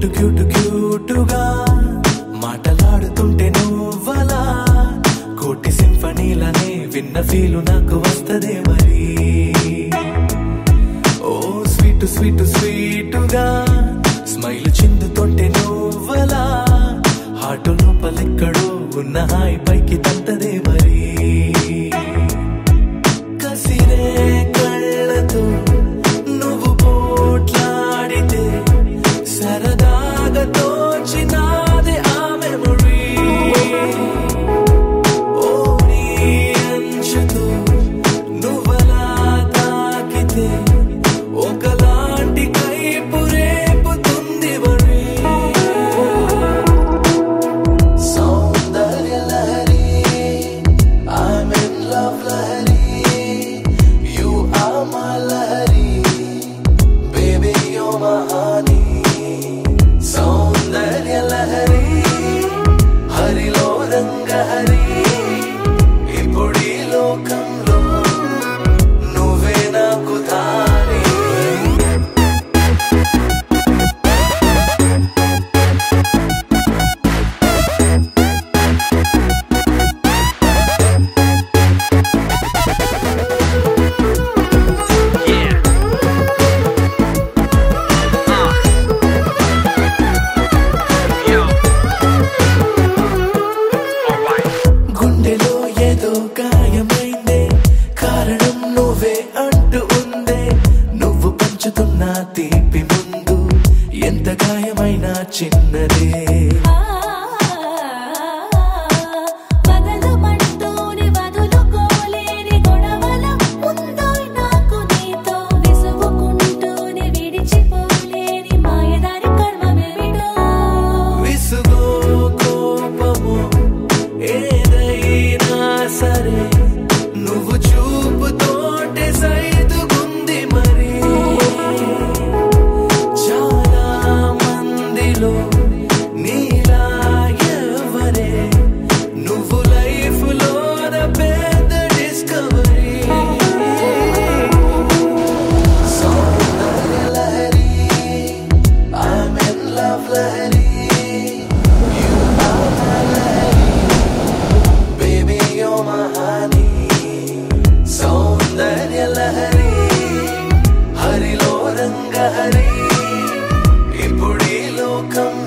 Cute cute క్యూటుగా మాటలాడుతుంటే నువ్వలా కోటి సింఫనీలనే విన్న ఫీలు నాకు వస్తదే మరి ఓ స్వీట్ స్వీట్ స్వీటుగా స్మైల్ చిందుతుంటే నువ్వలా హార్ట్ లోపలెక్కడో ఉన్న హాయి పైకి తట్టదే మరి కసిరే కళ్ళతో నువ్వు పోట్లాడితే సరదాగా తోచినాదే ఆ మెమొరీ ఓ నీ అంచుతో నువ్వలా తాకితే ఒకలాంటి కైపు రేపుతుంది వరి సౌందర్య Lahari I'm in love Lahari You are my Lahari Baby you're my honey Soundarya Lahari హరిలో రంగ హరి ఇప్పుడు ఈ లోకంలో నువ్వే నాకు తానే Yeah. Uh. Yo. Alright. గుండెలో ఏదో గాయమైందే కారణం నువ్వే అంటూ ఉందే నువ్వు పంచుతున్న తీపి ముందు ఎంత గాయమైనా చిన్నదే వదలమంటూనే వదులుకోలేని గొడవల ఉందో నాకు నీతో విసుగుకుంటూనే విడిచిపోలేని మాయదారి కర్మమేమిటో విసుగో కోపము ఏదైనా సరే నువ్వు చూపుతోటే సైదుకుంది మరి చాలా మందిలో నీలా ఎవరే నువ్వు లైఫ్ లో పెద్ద discovery Soundarya Lahari I'm in love Lahari You are my Lahari Baby you're my honey Soundarya Lahari హరిలో రంగ హరి ఇప్పుడు ఈ లోకం